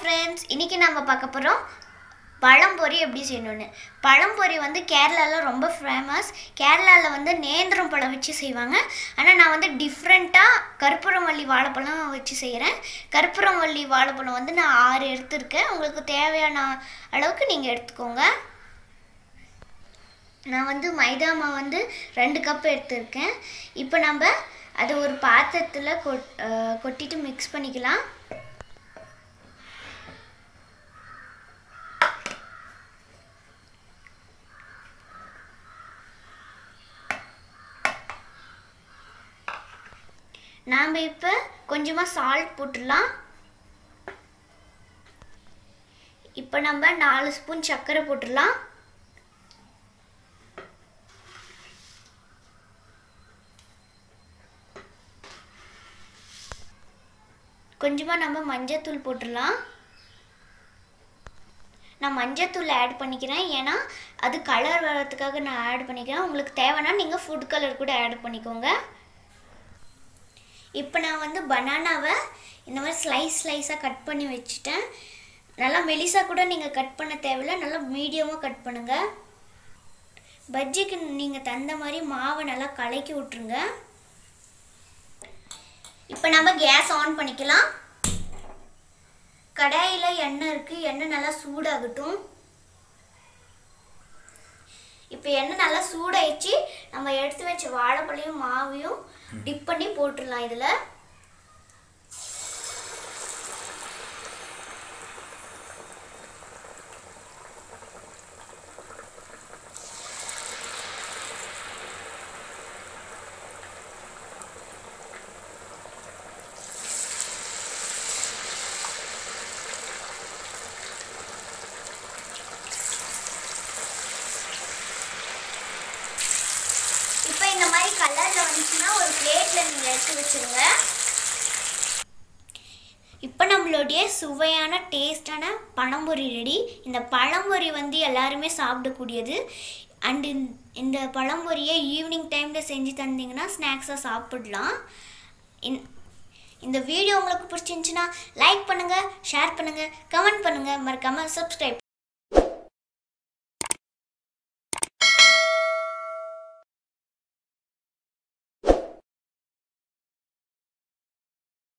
friends இன்றைக்கி நம்ம பார்க்க போகிறோம் பழம்பொரி எப்படி செய்யணும்னு பழம்பொரி வந்து கேரளாவில் ரொம்ப ஃபேமஸ் கேரளாவில் வந்து நேந்திரம் பழம் வச்சு செய்வாங்க ஆனால் நான் வந்து டிஃப்ரெண்ட்டாக கற்பூரவள்ளி வாழைப்பழம் வச்சு செய்கிறேன் கற்பூரவள்ளி வாழைப்பழம் வந்து நான் ஆறு எடுத்திருக்கேன் உங்களுக்கு தேவையான அளவுக்கு நீங்கள் எடுத்துக்கோங்க நான் வந்து மைதா மாவு வந்து ரெண்டு கப் எடுத்திருக்கேன் இப்போ நம்ம அதை ஒரு பாத்திரத்தில் கொட் அஹ் கொட்டிட்டு மிக்ஸ் பண்ணிக்கலாம் நாம் இப்போ கொஞ்சமாக சால்ட் போட்டுடலாம் இப்போ நம்ம நாலு ஸ்பூன் சர்க்கரை போட்டுடலாம் கொஞ்சமாக நம்ம மஞ்சத்தூள் போட்டுடலாம் நான் மஞ்சத்தூள் ஆட் பண்ணிக்கிறேன் ஏன்னா அது கலர் வர்றதுக்காக நான் ஆட் பண்ணிக்கிறேன் உங்களுக்கு தேவைன்னா நீங்கள் ஃபுட் கலர் கூட ஆட் பண்ணிக்கோங்க இப்போ நான் வந்து பனானாவை இந்த மாதிரி ஸ்லைஸ் ஸ்லைஸாக கட் பண்ணி வச்சுட்டேன் நல்லா மெலிசாக கூட நீங்கள் கட் பண்ண தேவையில்ல நல்லா மீடியமாக கட் பண்ணுங்கள் பஜ்ஜிக்கு நீங்கள் தந்த மாதிரி மாவை நல்லா கலக்கி விட்ருங்க இப்போ நம்ம கேஸ் ஆன் பண்ணிக்கலாம் கடாயில் எண்ணெய் இருக்குது எண்ணெய் நல்லா சூடாகட்டும் இப்போ எண்ணெய் நல்லா சூடாயிடுச்சு நம்ம எடுத்து வச்ச வாழைப்பழையும் மாவையும் டிப் பண்ணி போட்டுடலாம் இதில் இப்போ இந்த மாதிரி கலரில் வந்துச்சுன்னா ஒரு பிளேட்டில் நீங்கள் எடுத்து வச்சுருங்க இப்போ நம்மளுடைய சுவையான டேஸ்டான பழம்பொரி ரெடி இந்த பழம்பொரி வந்து எல்லாருமே சாப்பிடக்கூடியது அண்டு இந்த பழம்பொரியை ஈவினிங் டைமில் செஞ்சு தந்தீங்கன்னா ஸ்நாக்ஸாக சாப்பிடலாம் இன் இந்த வீடியோ உங்களுக்கு பிடிச்சிருந்துச்சுன்னா லைக் பண்ணுங்கள் ஷேர் பண்ணுங்கள் கமெண்ட் பண்ணுங்கள் மறக்காமல் சப்ஸ்கிரைப்